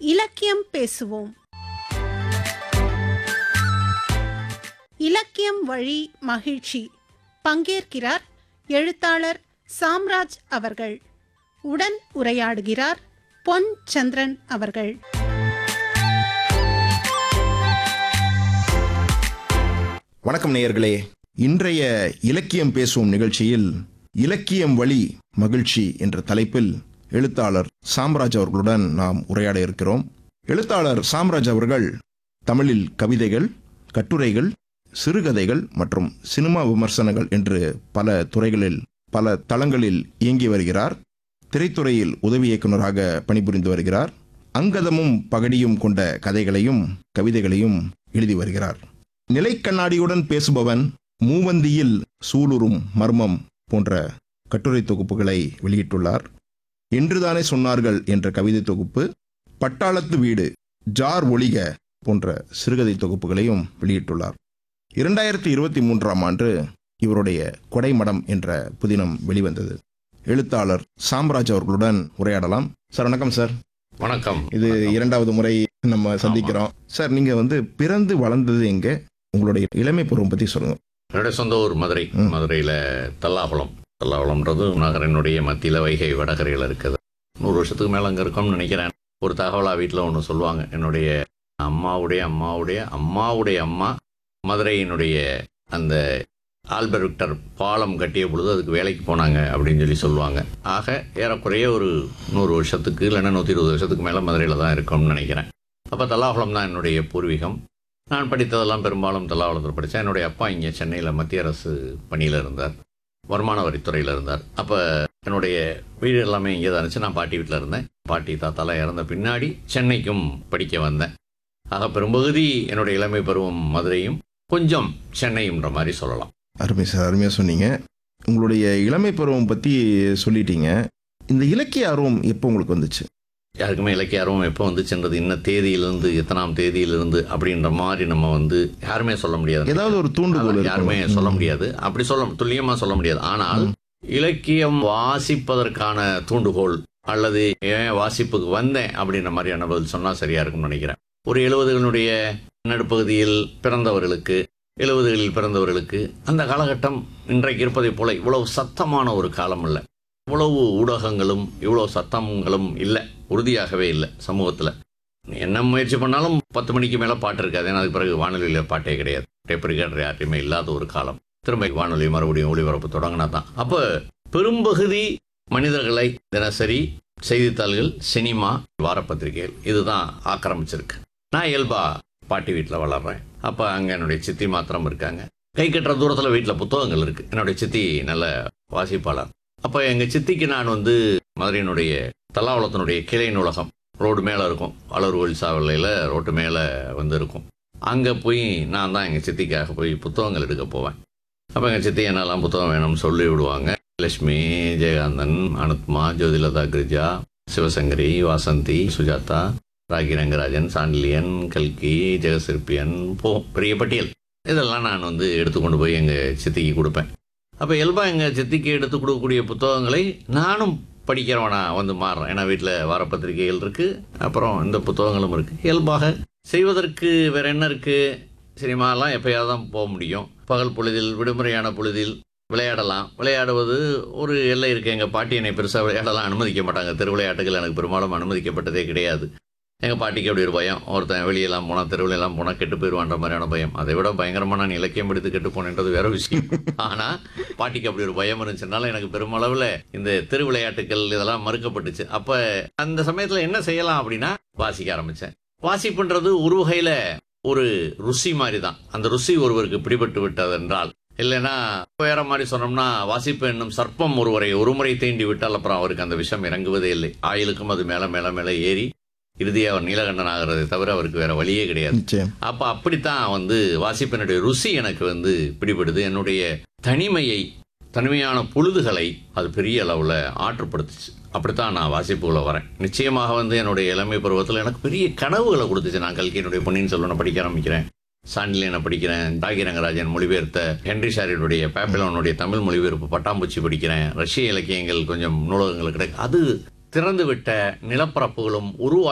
இலக்கியம் பேசுவோம் இலக்கியம் வழி மகிழ்ச்சி பங்கேற்கிறார் எழுத்தாளர் சாம்ராஜ் அவர்கள் உடன் உரையாடுகிறார் பொன் சந்திரன் அவர்கள் வணக்கம் நேயர்களே இன்றைய இலக்கியம் பேசும் நிகழ்ச்சியில் இலக்கியம் வழி மகிழ்ச்சி என்ற தலைப்பில் எழுத்தாளர் சாம்ராஜ் அவர்களுடன் நாம் உரையாட இருக்கிறோம் எழுத்தாளர் சாம்ராஜ் அவர்கள் தமிழில் கவிதைகள் கட்டுரைகள் சிறுகதைகள் மற்றும் சினிமா விமர்சனங்கள் என்று பல துறைகளில் பல தளங்களில் இயங்கி வருகிறார் திரைத்துறையில் உதவி இயக்குநராக பணிபுரிந்து வருகிறார் அங்கதமும் பகடியும் கொண்ட கதைகளையும் கவிதைகளையும் எழுதி வருகிறார் நிலைக்கண்ணாடியுடன் பேசுபவன் மூவந்தியில் சூளுரும் மர்மம் போன்ற கட்டுரை தொகுப்புகளை வெளியிட்டுள்ளார் என்றுதானே சொன்னார்கள் என்ற கவிதை தொகுப்பு பட்டாளத்து வீடு ஜார் ஒளிக போன்ற சிறுகதை தொகுப்புகளையும் வெளியிட்டுள்ளார் இரண்டாயிரத்தி இருபத்தி மூன்றாம் ஆண்டு இவருடைய கொடைமடம் என்ற புதினம் வெளிவந்தது எழுத்தாளர் சாம்ராஜ் அவர்களுடன் உரையாடலாம் சார் வணக்கம் சார் வணக்கம் இது இரண்டாவது முறை நம்ம சந்திக்கிறோம் சார் நீங்க வந்து பிறந்து வளர்ந்தது எங்க உங்களுடைய இளமை பருவம் பத்தி சொல்லுங்க என்னுடைய சொந்த ஊர் மதுரை ம். மதுரையில தல்லாகுளம் தல்லாகுளம்ன்றது நகரினுடைய மத்தியில வைகை வடகரையில் இருக்குது நூறு வருஷத்துக்கு மேல அங்க இருக்கோம்னு நினைக்கிறேன் ஒரு தகவலா வீட்டில் ஒன்று சொல்லுவாங்க என்னுடைய அம்மாவுடைய அம்மாவுடைய அம்மாவுடைய அம்மா மதுரையினுடைய அந்த ஆல்பர்ட் விக்டர் பாலம் கட்டிய பொழுது அதுக்கு வேலைக்கு போனாங்க அப்படின்னு சொல்லி சொல்லுவாங்க ஆக ஏறக்குறைய ஒரு நூறு வருஷத்துக்கு இல்லைன்னா நூற்றி இருபது வருஷத்துக்கு மேலே மதுரையில் தான் இருக்கோம்னு நினைக்கிறேன் அப்போ தல்லாகுளம் தான் என்னுடைய பூர்வீகம் நான் படித்ததெல்லாம் பெரும்பாலும் தல்லாவளத்தில் படித்தேன் என்னுடைய அப்பா இங்கே சென்னையில் மத்திய அரசு பணியில் இருந்தார் வருமான வரித்துறையில் இருந்தார் அப்போ என்னுடைய வீடு எல்லாமே இங்கே தான் இருந்துச்சு நான் பாட்டி வீட்டில் இருந்தேன் பாட்டி தாத்தாலாம் இறந்த பின்னாடி சென்னைக்கும் படிக்க வந்தேன் ஆக பெரும்பகுதி என்னுடைய இளமை பருவம் மதுரையும் கொஞ்சம் சென்னையும்ன்ற மாதிரி சொல்லலாம் அருமை சார் அருமையா சொன்னீங்க உங்களுடைய இளமை பருவம் பத்தி சொல்லிட்டீங்க இந்த இலக்கிய ஆர்வம் எப்போ உங்களுக்கு வந்துச்சு யாருக்குமே இலக்கிய ஆர்வம் எப்போ வந்துச்சுன்றது இன்ன தேதியிலிருந்து எத்தனாம் தேதியிலிருந்து அப்படின்ற மாதிரி நம்ம வந்து யாருமே சொல்ல முடியாது ஏதாவது ஒரு தூண்டுகோல் அதான் இருக்கும். யாருமே சொல்ல ம். முடியாது அப்படி சொல்ல துல்லியமா சொல்ல முடியாது ஆனால் இலக்கியம் வாசிப்பதற்கான தூண்டுகோல் அல்லது ஏன் வாசிப்புக்கு வந்தேன் அப்படின்ற மாதிரியான பதில் சொன்னா சரியா இருக்கும்னு நினைக்கிறேன் ஒரு எழுபதுகளுடைய நடுப்பகுதியில் பிறந்தவர்களுக்கு எழுபதுகளில் பிறந்தவர்களுக்கு அந்த காலகட்டம் இன்றைக்கு இருப்பதைப் போல இவ்வளவு சத்தமான ஒரு காலம் இல்லை இவ்வளவு ஊடகங்களும் இவ்வளவு சத்தங்களும் இல்லை உறுதியாகவே இல்லை சமூகத்தில் என்ன முயற்சி பண்ணாலும் பத்து மணிக்கு மேலே பாட்டு இருக்காது ஏன்னா அதுக்கு பிறகு வானொலியில் பாட்டே கிடையாது டேப் ரிகார்டர் யார்ட்டையுமே இல்லாத ஒரு காலம் திரும்ப வானொலி மறுபடியும் ஒளிபரப்பு தொடங்கினா தான் அப்போ பெரும்பகுதி மனிதர்களை தினசரி செய்தித்தாள்கள் சினிமா வாரப்பத்திரிகைகள் இதுதான் ஆக்கிரமிச்சிருக்கு நான் இயல்பா பாட்டி வீட்டில் வளர்றேன் அப்போ அங்கே என்னுடைய சித்தி மாத்திரம் இருக்காங்க கை கட்டுற தூரத்தில் வீட்டில் புத்தகங்கள் இருக்கு என்னுடைய சித்தி நல்ல வாசிப்பாளர் அப்போ எங்கள் சித்திக்கு நான் வந்து மதுரையினுடைய தல்லாவளத்தினுடைய கிளை நூலகம் ரோடு மேலே இருக்கும் வளர்வழி சாவலையில் ரோட்டு மேலே வந்து இருக்கும் அங்கே போய் நான் தான் எங்கள் சித்திக்காக போய் புத்தகங்கள் எடுக்க போவேன் அப்போ எங்கள் சித்தி என்னெல்லாம் புத்தகம் வேணும்னு சொல்லி விடுவாங்க லட்சுமி ஜெயகாந்தன் அனுத்மா ஜோதிலதா கிரிஜா சிவசங்கரி வாசந்தி சுஜாதா ராகி ரங்கராஜன் சாண்டிலியன் கல்கி ஜெகசிற்பியன் போ பெரிய பட்டியல் இதெல்லாம் நான் வந்து எடுத்துக்கொண்டு போய் எங்கள் சித்திக்கு கொடுப்பேன் அப்போ இயல்பாக எங்கள் சித்திக்கு எடுத்து கொடுக்கக்கூடிய புத்தகங்களை நானும் படிக்கிறவனா வந்து மாறுறேன் ஏன்னா வீட்டில் வாரப்பத்திரிகைகள் இருக்குது அப்புறம் இந்த புத்தகங்களும் இருக்குது இயல்பாக செய்வதற்கு வேற என்ன இருக்குது சினிமாலாம் எப்பயாவது தான் போக முடியும் பகல் பொழுதில் விடுமுறையான பொழுதில் விளையாடலாம் விளையாடுவது ஒரு எல்லை இருக்குது எங்கள் பாட்டி என்னை பெருசாக விளையாடலாம் அனுமதிக்க மாட்டாங்க தெரு விளையாட்டுகள் எனக்கு பெரும்பாலும் அனுமதிக்கப்பட்டதே கிடையாது எங்கள் பாட்டிக்கு அப்படி ஒரு பயம் ஒருத்தன் வெளியெல்லாம் போனால் தெருவிலெல்லாம் போனால் கெட்டு போயிடுவான்ற மாதிரியான பயம் அதை விட பயங்கரமாக நான் இலக்கியம் எடுத்து கெட்டு போனேன்றது வேற விஷயம் ஆனால் பாட்டிக்கு அப்படி ஒரு பயம் இருந்துச்சுனால எனக்கு பெருமளவில் இந்த தெரு விளையாட்டுகள் இதெல்லாம் மறுக்கப்பட்டுச்சு அப்போ அந்த சமயத்தில் என்ன செய்யலாம் அப்படின்னா வாசிக்க ஆரம்பித்தேன் வாசிப்புன்றது ஒரு வகையில் ஒரு ருசி மாதிரி தான் அந்த ருசி ஒருவருக்கு பிடிபட்டு விட்டது என்றால் இல்லைன்னா வேற மாதிரி சொன்னோம்னா வாசிப்பு என்னும் சர்ப்பம் ஒருவரை ஒருமுறை தீண்டி விட்டால் அப்புறம் அவருக்கு அந்த விஷம் இறங்குவதே இல்லை ஆயிலுக்கும் அது மேல மேல மேல ஏறி இறுதியாக அவர் நீலகண்டன் ஆகிறதை தவிர அவருக்கு வேற வழியே கிடையாது நிச்சயம் அப்போ அப்படித்தான் வந்து வாசிப்பினுடைய ருசி எனக்கு வந்து பிடிபடுது என்னுடைய தனிமையை தனிமையான பொழுதுகளை அது பெரிய அளவில் ஆற்றுப்படுத்துச்சு அப்படித்தான் நான் வாசிப்புகளை வரேன் நிச்சயமாக வந்து என்னுடைய இளமை பருவத்தில் எனக்கு பெரிய கனவுகளை கொடுத்துச்சு நான் கல்கியினுடைய பொன்னியின் செல்வனை படிக்க ஆரம்பிக்கிறேன் சாண்டிலியனை படிக்கிறேன் டாகி ரங்கராஜன் மொழிபெயர்த்த ஹென்ரி ஷாரியுடைய பேப்பிலோனுடைய தமிழ் மொழிபெயர்ப்பு பட்டாம்பூச்சி படிக்கிறேன் ரஷ்ய இலக்கியங்கள் கொஞ்சம் நூலகங்கள் கிடைக்கும் அது திறந்துவிட்ட நிலப்பரப்புகளும் உருவா